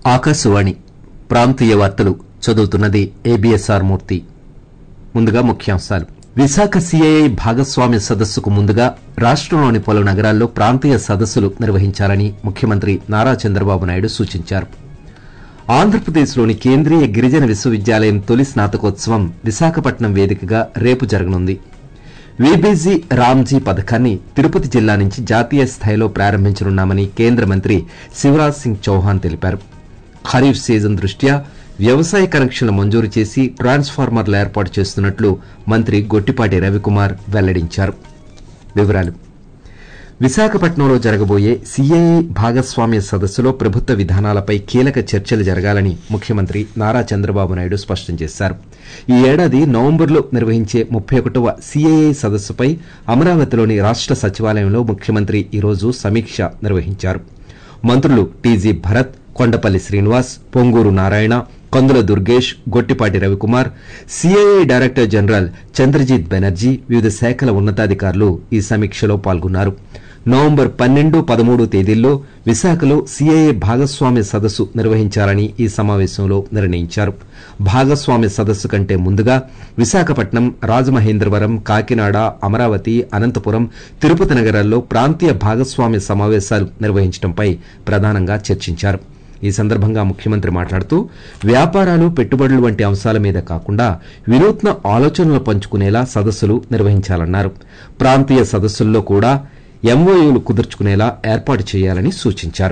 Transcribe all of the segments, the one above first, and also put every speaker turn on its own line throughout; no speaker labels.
ఆకాశవాణి ప్రాంతీయ వార్తలు చదువుతున్నది ఏబిఎస్ఆర్ మూర్తి ముందుగా ముఖ్యాంశాలు విశాఖ సిఐఐ భాగస్వామ్య సదస్సుకు ముందుగా రాష్టంలోని పలు నగరాల్లో ప్రాంతీయ సదస్సులు నిర్వహించాలని ముఖ్యమంత్రి నారా చంద్రబాబు నాయుడు సూచించారు ఆంధ్రప్రదేశ్లోని కేంద్రీయ గిరిజన విశ్వవిద్యాలయం తొలి స్నాతకోత్సవం విశాఖపట్నం వేదికగా రేపు జరగనుంది వీబీజీ రామ్జీ పథకాన్ని తిరుపతి జిల్లా నుంచి జాతీయ స్థాయిలో ప్రారంభించనున్నామని కేంద్ర మంత్రి శివరాజ్ సింగ్ చౌహాన్ తెలిపారు ఖరీఫ్ సీజన్ దృష్ట్యా వ్యవసాయ కనెక్షన్లు మంజూరు చేసి ట్రాన్స్ఫార్మర్లు ఏర్పాటు చేస్తున్నట్లు మంత్రి గొట్టిపాటి రవికుమార్ వెల్లడించారు వివరాలు విశాఖపట్నంలో జరగబోయే సీఐఐ భాగస్వామ్య సదస్సులో ప్రభుత్వ విధానాలపై కీలక చర్చలు జరగాలని ముఖ్యమంత్రి నారా చంద్రబాబు నాయుడు స్పష్టం చేశారు ఈ ఏడాది నవంబర్లో నిర్వహించే ముప్పై ఒకటవ సీఐఐ సదస్సుపై అమరావతిలోని రాష్ట సచివాలయంలో ముఖ్యమంత్రి ఈరోజు సమీక్ష నిర్వహించారు మంత్రులు TG Bharath Kondapalli Srinivas Ponguru Narayana Kandula Durgesh Gottipati Ravikumar CII director general Chandrajit Banerjee వివిధ శాఖల ఉన్నతాధికారులు ఈ సమీక్షలో పాల్గొన్నారు నవంబర్ పన్నెండు పదమూడు తేదీల్లో విశాఖలో సీఐఐ భాగస్వామ్య సదస్సు నిర్వహించాలని ఈ సమావేశంలో నిర్ణయించారు భాగస్వామ్య సదస్సు కంటే ముందుగా విశాఖపట్నం రాజమహేంద్రవరం కాకినాడ అమరావతి అనంతపురం తిరుపతి నగరాల్లో ప్రాంతీయ భాగస్వామ్య సమావేశాలు నిర్వహించడంపై ప్రధానంగా చర్చించారు ఈ సందర్భంగా ముఖ్యమంత్రి మాట్లాడుతూ వ్యాపారాలు పెట్టుబడులు వంటి అంశాల మీద కాకుండా వినూత్న ఆలోచనలు పంచుకునేలా సదస్సులు నిర్వహించాలన్నారు ప్రాంతీయ సదస్సుల్లో కూడా ఎంఓయూలు కుదుర్చుకునేలా ఏర్పాటు చేయాలని సూచించారు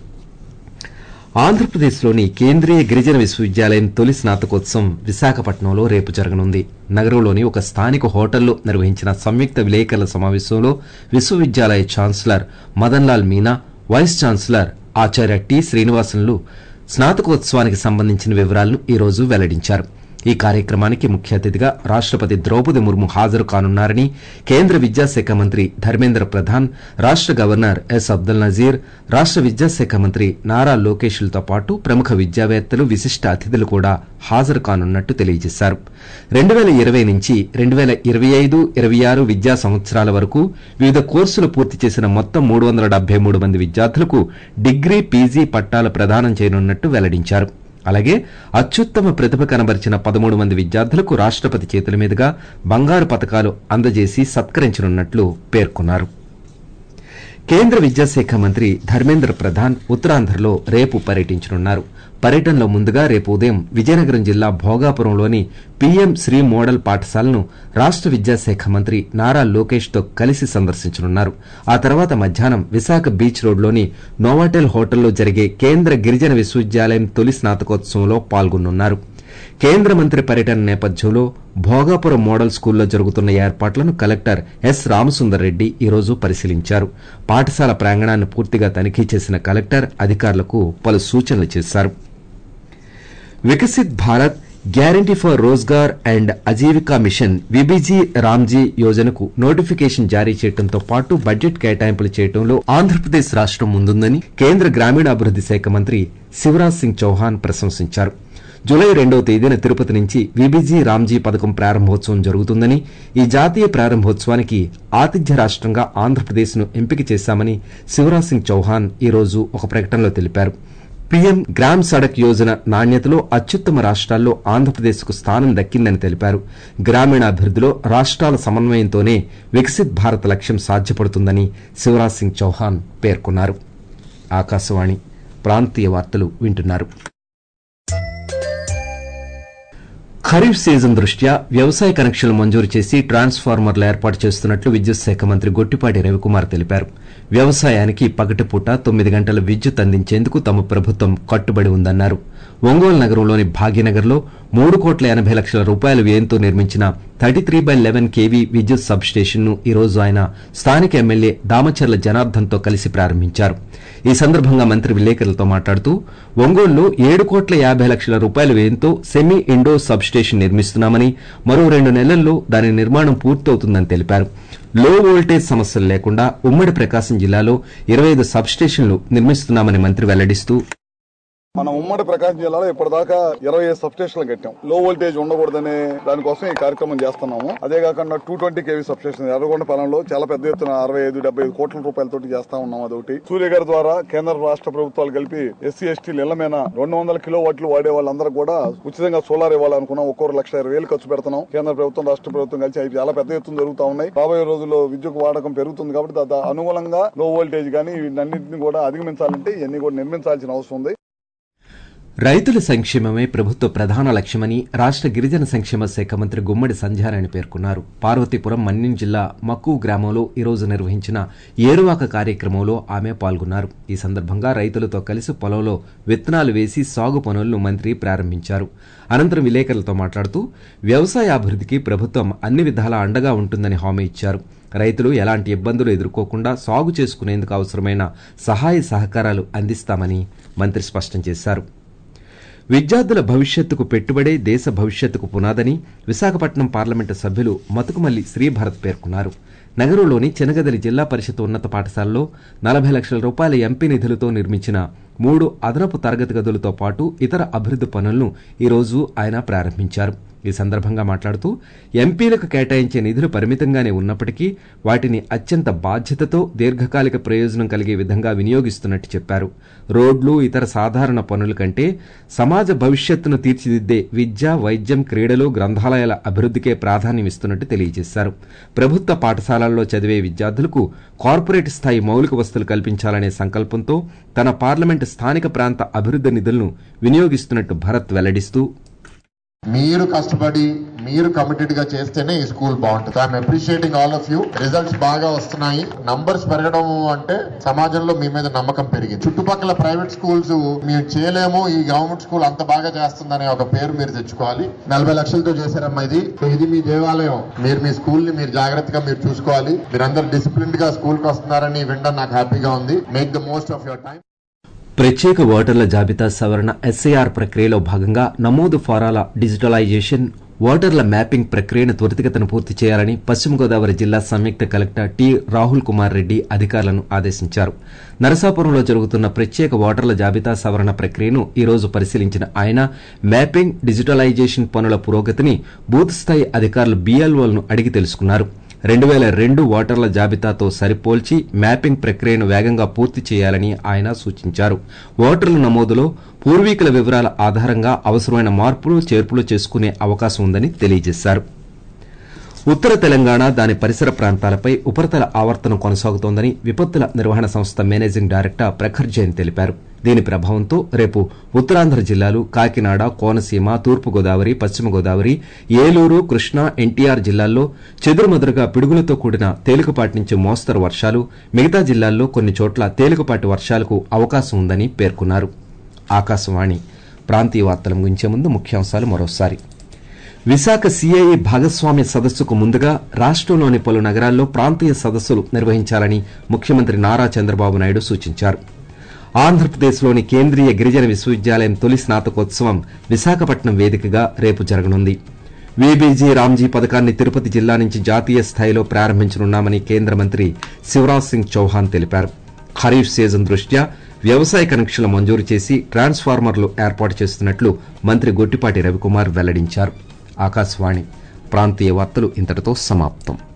ఆంధ్రప్రదేశ్లోని కేంద్రీయ గిరిజన విశ్వవిద్యాలయం తొలి స్నాతకోత్సవం విశాఖపట్నంలో రేపు జరగనుంది నగరంలోని ఒక స్థానిక హోటల్లో నిర్వహించిన సంయుక్త విలేకరుల సమావేశంలో విశ్వవిద్యాలయ chancellor Madanlal Meena vice chancellor ఆచార్య టి శ్రీనివాసన్లు స్నాతకోత్సవానికి సంబంధించిన వివరాలను ఈ రోజు వెల్లడించారు ఈ కార్యక్రమానికి ముఖ్య అతిథిగా రాష్టపతి ద్రౌపది ముర్ము హాజరు కానున్నారని కేంద్ర విద్యాశాఖ మంత్రి ధర్మేంద్ర ప్రధాన్ రాష్ట గవర్నర్ ఎస్ అబ్దుల్ నజీర్ రాష్ట విద్యాశాఖ మంత్రి నారా లోకేష్లతో పాటు ప్రముఖ విద్యావేత్తలు విశిష్ట అతిథులు కూడా హాజరు కానున్నట్టు తెలియజేశారు రెండు పేల ఇరవై నుంచి రెండు పేల ఇరవై ఐదు ఇరవై ఆరు విద్యా సంవత్సరాల వరకు వివిధ కోర్సులు పూర్తి చేసిన మొత్తం మూడు వందల డెబ్బై మూడు మంది విద్యార్థులకు డిగ్రీ పీజీ పట్టాలు ప్రదానం చేయనున్నట్టు వెల్లడించారు అలాగే అత్యుత్తమ ప్రతిభ కనబరిచిన పదమూడు మంది విద్యార్థులకు రాష్టపతి చేతుల మీదుగా బంగారు పథకాలు అందజేసి సత్కరించనున్నట్లు పేర్కొన్నారు కేంద్ర విద్యాశాఖ మంత్రి ధర్మేంద్ర ప్రధాన్ ఉత్తరాంధ్రలో రేపు పర్యటించనున్నారు పర్యటనలో ముందుగా రేపు ఉదయం విజయనగరం జిల్లా భోగాపురంలోని పీఎం శ్రీ మోడల్ పాఠశాలను రాష్ట విద్యాశాఖ మంత్రి నారా లోకేష్ తో కలిసి సందర్శించనున్నారు ఆ తర్వాత మధ్యాహ్నం విశాఖ బీచ్ రోడ్లోని నోవాటెల్ హోటల్లో జరిగే కేంద్ర గిరిజన విశ్వవిద్యాలయం తొలి స్నాతకోత్సవంలో పాల్గొనున్నారు కేంద్ర మంత్రి పర్యటన నేపథ్యంలో భోగాపురం మోడల్ స్కూల్లో జరుగుతున్న ఏర్పాట్లను కలెక్టర్ ఎస్ రామసుందర్ రెడ్డి ఈరోజు పరిశీలించారు పాఠశాల ప్రాంగణాన్ని పూర్తిగా తనిఖీ చేసిన కలెక్టర్ అధికారులకు పలు సూచనలు చేశారు Viksit Bharat guarantee for Rozgar and Ajeevika mission VBG RAM G యోజనకు నోటిఫికేషన్ జారీ చేయడంతో పాటు బడ్జెట్ కేటాయింపులు చేయడంలో ఆంధ్రప్రదేశ్ రాష్టం ముందుందని కేంద్ర గ్రామీణాభివృద్ది శాఖ మంత్రి శివరాజ్ సింగ్ చౌహాన్ ప్రశంసించారు జులై రెండవ తేదీన తిరుపతి నుంచి విబిజీ రామ్జీ పథకం ప్రారంభోత్సవం జరుగుతుందని ఈ జాతీయ ప్రారంభోత్సవానికి ఆతిథ్య రాష్టంగా ఆంధ్రప్రదేశ్ ను ఎంపిక చేశామని శివరాజ్ సింగ్ చౌహాన్ ఈ రోజు ఒక ప్రకటనలో తెలిపారు పీఎం గ్రామ్ సడక్ యోజన నాణ్యతలో అత్యుత్తమ రాష్ట్రాల్లో ఆంధ్రప్రదేశ్ కు స్థానం దక్కిందని తెలిపారు గ్రామీణాభివృద్దిలో రాష్ట్రాల సమన్వయంతోనే వికసిత్ భారత్ లక్ష్యం సాధ్యపడుతుందని శివరాజ్ సింగ్ చౌహాన్ పేర్కొన్నారు ఆకాశవాణి ప్రాంతీయ వార్తలు వింటున్నారు ఖరీఫ్ సీజన్ దృష్ట్యా వ్యవసాయ కనెక్షన్లు మంజూరు చేసి ట్రాన్స్ఫార్మర్లు ఏర్పాటు చేస్తున్నట్లు విద్యుత్ శాఖ మంత్రి గొట్టిపాటి రవికుమార్ తెలిపారు వ్యవసాయానికి పగటిపూట తొమ్మిది గంటల విద్యుత్ అందించేందుకు తమ ప్రభుత్వం కట్టుబడి ఉందన్నారు ఒంగోలు నగరంలోని భాగ్యనగర్లో మూడు కోట్ల ఎనబై లక్షల రూపాయల వ్యయంతో నిర్మించిన thirty three by eleven KV విద్యుత్ సబ్ స్టేషన్ ను ఈ రోజు ఆయన స్థానిక ఎమ్మెల్యే దామచర్ల జనార్దన్ తో కలిసి ప్రారంభించారు ఈ సందర్భంగా మంత్రి విలేకరులతో మాట్లాడుతూ ఒంగోలులో ఏడు కోట్ల యాబై లక్షల రూపాయల వ్యయంతో సెమీ ఇండో సబ్ స్టేషన్ నిర్మిస్తున్నామని మరో రెండు నెలల్లో దాని నిర్మాణం పూర్తవుతుందని తెలిపారు లో వోల్టేజ్ సమస్యలు లేకుండా ఉమ్మడి ప్రకాశం జిల్లాలో ఇరవై ఐదు సబ్ స్టేషన్లు నిర్మిస్తున్నామని మంత్రి వెల్లడిస్తూ
మన ఉమ్మడి ప్రకాశం జిల్లాలో ఇప్పటిదాకా ఇరవై ఐదు సబ్స్టేషన్లు కట్టాం లో వోల్టేజ్ ఉండకూడదనే దానికోసం ఈ కార్యక్రమం చేస్తున్నాము అదే కాకుండా టూ ట్వంటీ కేవీ సబ్స్టేషన్ ఎర్రగొండ పొలంలో చాలా పెద్ద ఎత్తున అరవై ఐదు డెబ్బై ఐదు కోట్ల రూపాయలతో చేస్తా ఉన్నాం అదొకటి సూర్య గారి ద్వారా కేంద్ర రాష్ట్ర ప్రభుత్వాలు కలిపి ఎస్సీ ఎస్టీ ఇళ్ల మీద రెండు వందల కిలో వాట్లు వాడే వాళ్ళందరూ కూడా ఉచితంగా సోలార్ ఇవ్వాలనుకున్నాం ఒక్కొక్క లక్ష ఇరవై వేలు ఖర్చు పెడుతున్నాం కేంద్ర ప్రభుత్వం రాష్ట్ర ప్రభుత్వం కలిసి అవి చాలా పెద్ద ఎత్తున జరుగుతా ఉన్నాయి రాబోయే రోజుల్లో విద్యుత్ వాడకం పెరుగుతుంది కాబట్టి దాని అనుగుణంగా లో వోల్టేజ్ కానీ వీటన్నింటిని కూడా అధిగమించాలంటే ఇవన్నీ కూడా నిర్మించాల్సిన అవసరం ఉంది
రైతుల సంక్షేమమే ప్రభుత్వ ప్రధాన లక్ష్యమని రాష్ట్ర గిరిజన సంక్షేమ శాఖ మంత్రి గుమ్మడి సంధ్యారాయణ పేర్కొన్నారు పార్వతీపురం మన్యం జిల్లా మక్కు గ్రామంలో ఈరోజు నిర్వహించిన ఏరువాక కార్యక్రమంలో ఆమె పాల్గొన్నారు ఈ సందర్భంగా రైతులతో కలిసి పొలంలో విత్తనాలు వేసి సాగు పనులను మంత్రి ప్రారంభించారు అనంతరం విలేకరులతో మాట్లాడుతూ వ్యవసాయ అభివృద్ధికి ప్రభుత్వం అన్ని విధాలా అండగా ఉంటుందని హామీ ఇచ్చారు రైతులు ఎలాంటి ఇబ్బందులు ఎదుర్కోకుండా సాగు చేసుకునేందుకు అవసరమైన సహాయ సహకారాలు అందిస్తామని మంత్రి స్పష్టం చేశారు విద్యార్థుల భవిష్యత్తుకు పెట్టుబడే దేశ భవిష్యత్తుకు పునాదని విశాఖపట్నం పార్లమెంటు సభ్యులు మతుకుమల్లి శ్రీభరత్ పేర్కొన్నారు నగరంలోని చెనగదలి జిల్లా పరిషత్ ఉన్నత పాఠశాలలో నలభై లక్షల రూపాయల ఎంపీ నిధులతో నిర్మించిన మూడు అదనపు తరగతి గదులతో పాటు ఇతర అభివృద్ది పనులను ఈరోజు ఆయన ప్రారంభించారు ఈ సందర్భంగా మాట్లాడుతూ ఎంపీలకు కేటాయించే నిధులు పరిమితంగానే ఉన్నప్పటికీ వాటిని అత్యంత బాధ్యతతో దీర్ఘకాలిక ప్రయోజనం కలిగే విధంగా వినియోగిస్తున్నట్టు చెప్పారు రోడ్లు ఇతర సాధారణ పనుల కంటే సమాజ భవిష్యత్తును తీర్చిదిద్దే విద్య వైద్యం క్రీడలు గ్రంథాలయాల అభివృద్ధికే ప్రాధాన్యమిస్తున్నట్టు తెలియజేశారు ప్రభుత్వ పాఠశాలల్లో చదివే విద్యార్థులకు కార్పొరేట్ స్థాయి మౌలిక వసతులు కల్పించాలనే సంకల్పంతో తన పార్లమెంటు స్థానిక ప్రాంత అభివృద్ధి నిధులను వినియోగిస్తున్నట్టు భరత్ వెల్లడిస్తూ
మీరు కష్టపడి మీరు కమిటెడ్ గా చేస్తేనే ఈ స్కూల్ బాగుంటుంది I'm appreciating all of you results బాగా వస్తున్నాయి నంబర్స్ పెరగడం అంటే సమాజంలో మీ మీద నమ్మకం పెరిగింది చుట్టుపక్కల ప్రైవేట్ స్కూల్స్ మేము చేయలేము ఈ గవర్నమెంట్ స్కూల్ అంత బాగా చేస్తుందనే ఒక పేరు మీరు తెచ్చుకోవాలి నలభై లక్షలతో చేశారమ్మా ఇది సో ఇది మీ దేవాలయం మీరు మీ స్కూల్ ని మీరు జాగ్రత్తగా మీరు చూసుకోవాలి మీరందరూ డిసిప్లిన్ గా స్కూల్ కి వస్తున్నారని వినడం నాకు హ్యాపీగా ఉంది make the most of your time
ప్రత్యేక ఓటర్ల జాబితా సవరణ ఎస్ఐఆర్ ప్రక్రియలో భాగంగా నమోదు ఫారాల డిజిటలైజేషన్ ఓటర్ల మ్యాపింగ్ ప్రక్రియను త్వరితగతిన పూర్తి చేయాలని పశ్చిమ గోదావరి జిల్లా సంయుక్త కలెక్టర్ టి రాహుల్ కుమార్ రెడ్డి అధికారులను ఆదేశించారు నరసాపురంలో జరుగుతున్న ప్రత్యేక ఓటర్ల జాబితా సవరణ ప్రక్రియను ఈ రోజు పరిశీలించిన ఆయన మ్యాపింగ్ డిజిటలైజేషన్ పనుల పురోగతిని బూత్ స్థాయి అధికారులు బీఎల్ఓలను అడిగి తెలుసుకున్నారు రెండు వేల రెండు ఓటర్ల జాబితాతో సరిపోల్చి మ్యాపింగ్ ప్రక్రియను వేగంగా పూర్తి చేయాలని ఆయన సూచించారు ఓటర్ల నమోదులో పూర్వీకుల వివరాల ఆధారంగా అవసరమైన మార్పులు చేర్పులు చేసుకునే అవకాశం ఉందని తెలియజేశారు ఉత్తర తెలంగాణ దాని పరిసర ప్రాంతాలపై ఉపరితల ఆవర్తనం కొనసాగుతోందని విపత్తుల నిర్వహణ సంస్థ మేనేజింగ్ డైరెక్టర్ ప్రఖర్ జైన్ తెలిపారు దీని ప్రభావంతో రేపు ఉత్తరాంధ్ర జిల్లాలు కాకినాడ కోనసీమ తూర్పుగోదావరి పశ్చిమ గోదావరి ఏలూరు కృష్ణా ఎన్టీఆర్ జిల్లాల్లో చెదురుమదురుగా పిడుగులతో కూడిన తేలికపాటి నుంచి మోస్తరు వర్షాలు మిగతా జిల్లాల్లో కొన్ని చోట్ల తేలికపాటి వర్షాలకు అవకాశం ఉందని పేర్కొన్నారు ఆకాశవాణి ప్రాంతీయ వార్తల ముగించే ముందు ముఖ్యాంశాలు మరోసారి విశాఖ సీఐఏ భాగస్వామ్య సదస్సుకు ముందుగా రాష్టంలోని పలు నగరాల్లో ప్రాంతీయ సదస్సులు నిర్వహించాలని ముఖ్యమంత్రి నారా చంద్రబాబు నాయుడు సూచించారు ఆంధ్రప్రదేశ్లోని కేంద్రీయ గిరిజన విశ్వవిద్యాలయం తొలి స్నాతకోత్సవం విశాఖపట్నం వేదికగా రేపు జరగనుంది వీబీజీ రామ్జీ పథకాన్ని తిరుపతి జిల్లా నుంచి జాతీయ స్థాయిలో ప్రారంభించనున్నామని కేంద్ర మంత్రి శివరాజ్ సింగ్ చౌహాన్ తెలిపారు ఖరీఫ్ సీజన్ దృష్ట్యా వ్యవసాయ కనెక్షన్లు మంజూరు చేసి ట్రాన్స్ఫార్మర్లు ఏర్పాటు చేస్తున్నట్లు మంత్రి గొట్టిపాటి రవికుమార్ వెల్లడించారు ఆకాశవాణి ప్రాంతీయ వార్తలు ఇంతటితో సమాప్తం